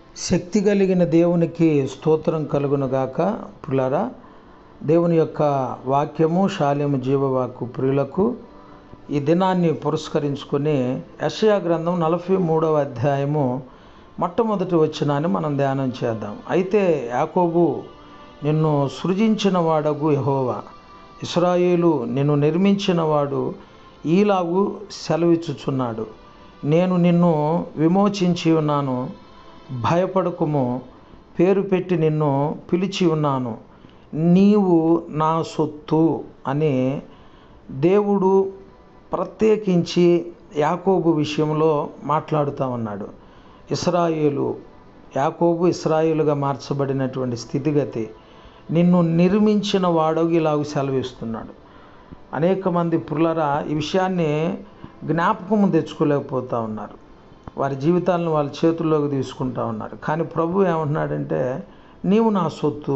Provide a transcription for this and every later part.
శక్తి కలిగిన దేవునికి స్తోత్రం కలుగునుగాక ప్రియులారా దేవుని యొక్క వాక్యము శాల్యము జీవవాకు ప్రియులకు ఈ దినాన్ని పురస్కరించుకొని యషయా గ్రంథం నలభై మూడవ అధ్యాయము మొట్టమొదటి వచ్చినాన్ని మనం ధ్యానం చేద్దాం అయితే యాకోబు నిన్ను సృజించిన వాడగు యహోవా ఇస్రాయేలు నిన్ను నిర్మించిన వాడు ఈలాగు సెలవిచ్చుచున్నాడు నేను నిన్ను విమోచించి ఉన్నాను భయపడకుము పేరు పెట్టి నిన్ను పిలిచి ఉన్నాను నీవు నా సొత్తు అని దేవుడు ప్రత్యేకించి యాకోబు విషయంలో మాట్లాడుతూ ఉన్నాడు ఇస్రాయేలు యాకోబు ఇస్రాయేలుగా మార్చబడినటువంటి స్థితిగతి నిన్ను నిర్మించిన వాడగు ఇలాగ సెలవిస్తున్నాడు అనేక మంది పుల్లరా ఈ విషయాన్ని జ్ఞాపకం తెచ్చుకోలేకపోతూ ఉన్నారు వారి జీవితాలను వాళ్ళ చేతుల్లోకి తీసుకుంటా ఉన్నారు కానీ ప్రభు ఏమంటున్నాడంటే నీవు నా సొత్తు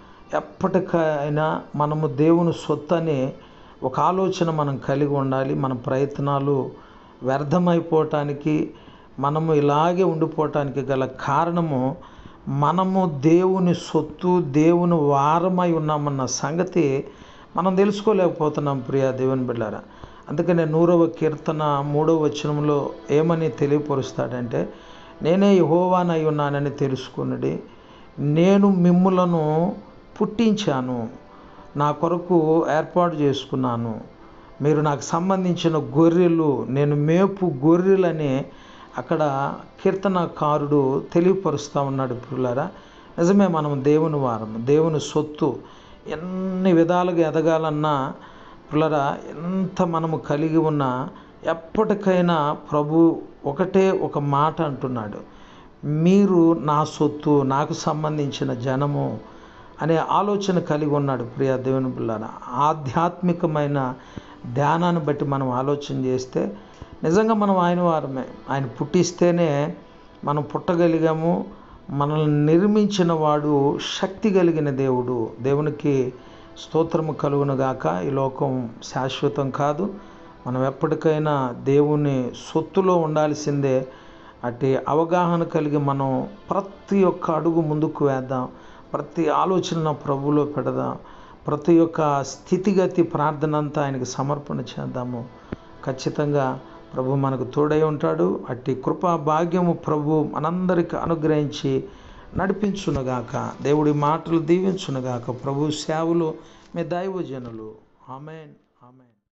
ఎప్పటికైనా మనము దేవుని సొత్తు అని ఒక ఆలోచన మనం కలిగి ఉండాలి మన ప్రయత్నాలు వ్యర్థమైపోవటానికి మనము ఇలాగే ఉండిపోవటానికి గల కారణము మనము దేవుని సొత్తు దేవుని వారమై ఉన్నామన్న సంగతి మనం తెలుసుకోలేకపోతున్నాం ప్రియా దేవుని బిడ్డారా అందుకనే నూరవ కీర్తన మూడవ వచనంలో ఏమని తెలియపరుస్తాడంటే నేనే యహోవానై ఉన్నానని తెలుసుకున్నది నేను మిమ్ములను పుట్టించాను నా కొరకు ఏర్పాటు చేసుకున్నాను మీరు నాకు సంబంధించిన గొర్రెలు నేను మేపు గొర్రెలని అక్కడ కీర్తనకారుడు తెలియపరుస్తూ ఉన్నాడు పిల్లారా నిజమే మనం దేవుని వారం దేవుని సొత్తు ఎన్ని విధాలుగా ఎదగాలన్నా పిల్లరా ఎంత మనము కలిగి ఉన్నా ఎప్పటికైనా ప్రభు ఒకటే ఒక మాట అంటున్నాడు మీరు నా సొత్తు నాకు సంబంధించిన జనము అనే ఆలోచన కలిగి ఉన్నాడు ప్రియ దేవుని పిల్లల ఆధ్యాత్మికమైన ధ్యానాన్ని బట్టి మనం ఆలోచన చేస్తే నిజంగా మనం ఆయన వారమే ఆయన పుట్టిస్తేనే మనం పుట్టగలిగాము మనల్ని నిర్మించిన వాడు శక్తి కలిగిన దేవుడు దేవునికి స్తోత్రము కలుగునుగాక ఈ లోకం శాశ్వతం కాదు మనం ఎప్పటికైనా దేవుని సొత్తులో ఉండాల్సిందే అట్టి అవగాహన కలిగి మనం ప్రతి ఒక్క అడుగు ముందుకు వేద్దాం ప్రతి ఆలోచన ప్రభులో పెడదాం ప్రతి ఒక్క స్థితిగతి ప్రార్థన అంతా ఆయనకి సమర్పణ చేద్దాము ఖచ్చితంగా ప్రభు మనకు తోడై ఉంటాడు అట్టి కృపా భాగ్యము ప్రభు మనందరికి అనుగ్రహించి నడిపించునుగాక దేవుడి మాటలు దీవించునుగాక ప్రభు సేవలు మీ దైవజనులు ఆమెన్ ఆమెన్